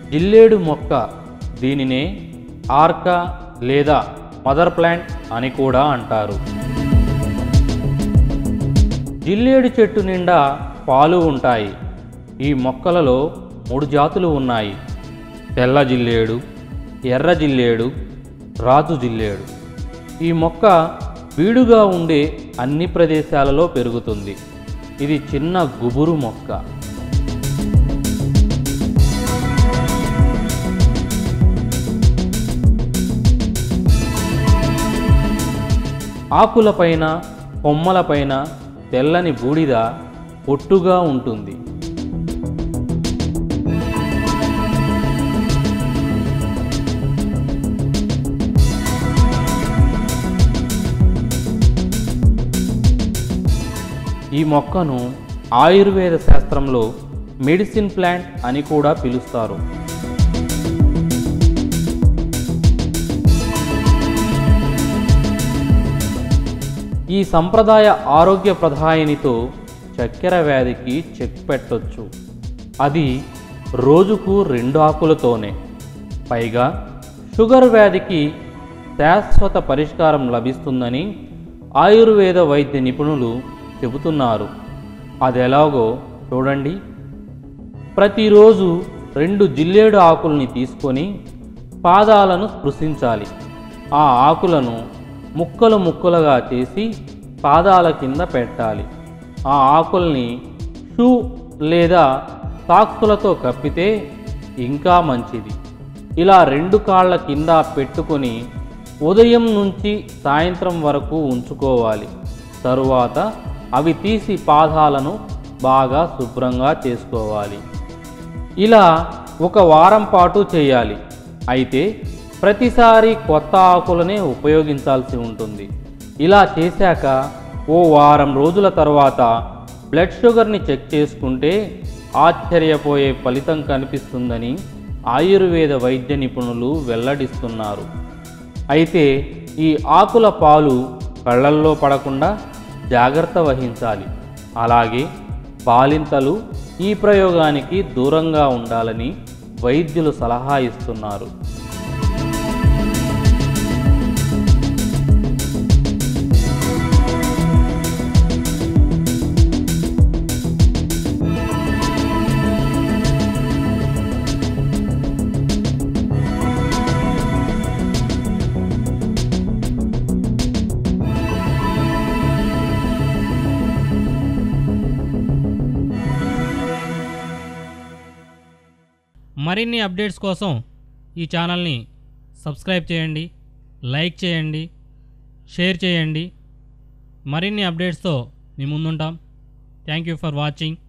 జిల్లేడు మొక్క దీనినే ఆర్కా లేదా మదర్ ప్లాంట్ అని కూడా అంటారు జిల్లేడు చెట్టు నిండా పాలు ఉంటాయి ఈ మొక్కలలో మూడు జాతులు ఉన్నాయి తెల్ల జిల్లేడు ఎర్ర జిల్లేడు రాజు జిల్లేడు ఈ మొక్క వీడుగా ఉండే అన్ని ప్రదేశాలలో పెరుగుతుంది ఇది చిన్న గుబురు మొక్క ఆకులపైన కొమ్మలపైన తెల్లని బూడిద ఒట్టుగా ఉంటుంది ఈ మొక్కను ఆయుర్వేద శాస్త్రంలో మెడిసిన్ ప్లాంట్ అని కూడా పిలుస్తారు ఈ సంప్రదాయ ఆరోగ్య ప్రధాయినితో చక్కెర వ్యాధికి చెక్ పెట్టొచ్చు అది రోజుకు రెండు ఆకులతోనే పైగా షుగర్ వ్యాధికి శాశ్వత పరిష్కారం లభిస్తుందని ఆయుర్వేద వైద్య నిపుణులు చెబుతున్నారు అది ఎలాగో చూడండి ప్రతిరోజు రెండు జిల్లేడు ఆకుల్ని తీసుకొని పాదాలను స్పృశించాలి ఆ ఆకులను ముక్కలు ముక్కలుగా చేసి పాదాల కింద పెట్టాలి ఆ ఆకుల్ని షూ లేదా సాక్సులతో కప్పితే ఇంకా మంచిది ఇలా రెండు కాళ్ళ కింద పెట్టుకొని ఉదయం నుంచి సాయంత్రం వరకు ఉంచుకోవాలి తరువాత అవి తీసి పాదాలను బాగా శుభ్రంగా చేసుకోవాలి ఇలా ఒక వారం పాటు చేయాలి అయితే ప్రతిసారి కొత్త ఆకులనే ఉపయోగించాల్సి ఉంటుంది ఇలా చేశాక ఓ వారం రోజుల తర్వాత బ్లడ్ షుగర్ని చెక్ చేసుకుంటే ఆశ్చర్యపోయే ఫలితం కనిపిస్తుందని ఆయుర్వేద వైద్య నిపుణులు వెల్లడిస్తున్నారు అయితే ఈ ఆకుల పాలు కళ్ళల్లో పడకుండా జాగ్రత్త వహించాలి అలాగే బాలింతలు ఈ ప్రయోగానికి దూరంగా ఉండాలని వైద్యులు సలహా ఇస్తున్నారు మరిన్ని అప్డేట్స్ కోసం ఈ ఛానల్ని సబ్స్క్రైబ్ చేయండి లైక్ చేయండి షేర్ చేయండి మరిన్ని అప్డేట్స్తో మీ ముందుంటాం థ్యాంక్ యూ ఫర్ వాచింగ్